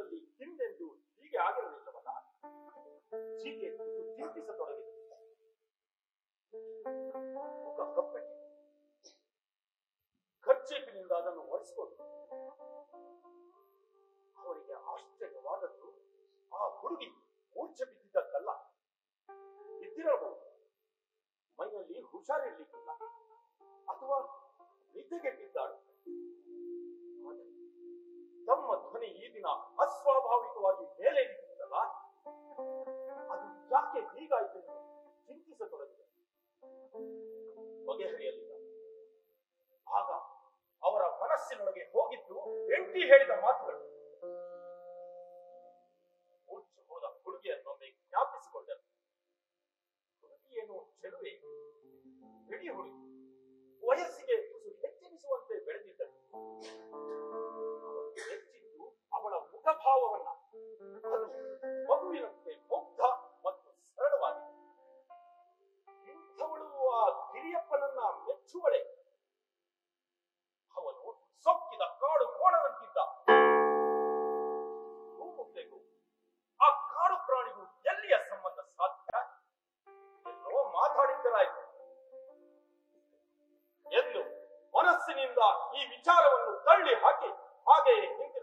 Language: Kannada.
ಜೀವನದಲ್ಲಿ ಹಿಂದೆಂದು ಹೀಗೆ ಆಗಿರಲಿಲ್ಲವಲ್ಲ ಜೀಕೆ ಕೂತು ಚಿಂತಿಸತೊಡಗಿದ ಮುಖ ಕಪ್ಪೆಟ್ಟಿ ಖರ್ಚೀಪಿನಿಂದ ಅದನ್ನು ಒರೆಸಿಕೊಂಡು ಅವರಿಗೆ ಆಶ್ಚರ್ಯವಾದದ್ದು ಆ ಹುಡುಗಿ ಮೂರ್ಛೆ ಬಿದ್ದಿದ್ದಕ್ಕಲ್ಲ ಇದ್ದಿರಬಹುದು ಮೈಯಲ್ಲಿ ಹುಷಾರಿರ್ಲಿಕ್ಕಿಲ್ಲ ಅಥವಾ ನಿದ್ದೆಗೆಟ್ಟಿದ್ದಾಳು ಆದರೆ ತಮ್ಮ ಧ್ವನಿ ಈ ದಿನ ಅಸ್ವಾಭಾವಿಕವಾಗಿ ಮೇಲೆ ನಿಂತಿತ್ತಲ್ಲ ಅದು ಯಾಕೆ ಹೀಗಾಯಿತೆಂದು ಚಿಂತಿಸತೊಡಗಿದೆ ಬಗೆಹರಿಯಲಿಲ್ಲ ಆಗ ಅವರ ಮನಸ್ಸಿನೊಳಗೆ ಹೋಗಿದ್ದು ಎಂಟಿ ಹೇಳಿದ ಮಾತುಗಳು ಮೂರ್ಛೆ ಹೋದ ಹುಡುಗಿಯನ್ನೊಮ್ಮೆ ಜ್ಞಾಪಿಸಿಕೊಂಡರು ಹುಡುಗಿಯೇನು ಚೆಲುವೆ ಬಿಡಿ ಹುಡುಗಿ ವಯಸ್ಸಿಗೆ ತುಸು ಹೆಚ್ಚಿನಿಸುವಂತೆ ಬೆಳೆದಿದ್ದಳು ಅವಳು ಹೆಚ್ಚಿದ್ದು ಅವಳ ಮುಖಭಾವವನ್ನ ಅದು ಮಗುವಿನಂತೆ ಮುಗ್ಧ ಮತ್ತು ಸರಳವಾಗಿದೆ ಇಂಥವಳು ಆ ಗಿರಿಯಪ್ಪನನ್ನ ಮೆಚ್ಚುವಳೆ ಅವನು ಸೊಕ್ಕಿದ ಕಾಡು ಕೋಣದಂತಿದ್ದ ಭೂಮುದ್ದೆಗೂ ಆ ಕಾಡು ಪ್ರಾಣಿಗೂ ಎಲ್ಲಿಯ ಸಂಬಂಧ ಸಾಧ್ಯ ಎಲ್ಲೋ ಮಾತಾಡಿದ್ದರಾಯ್ತು ಎಂದು ಮನಸ್ಸಿನಿಂದ ಈ ವಿಚಾರವನ್ನು ತಳ್ಳಿ ಹಾಕಿ ಹಾಗೆಯೇ ಹಿಂದೆ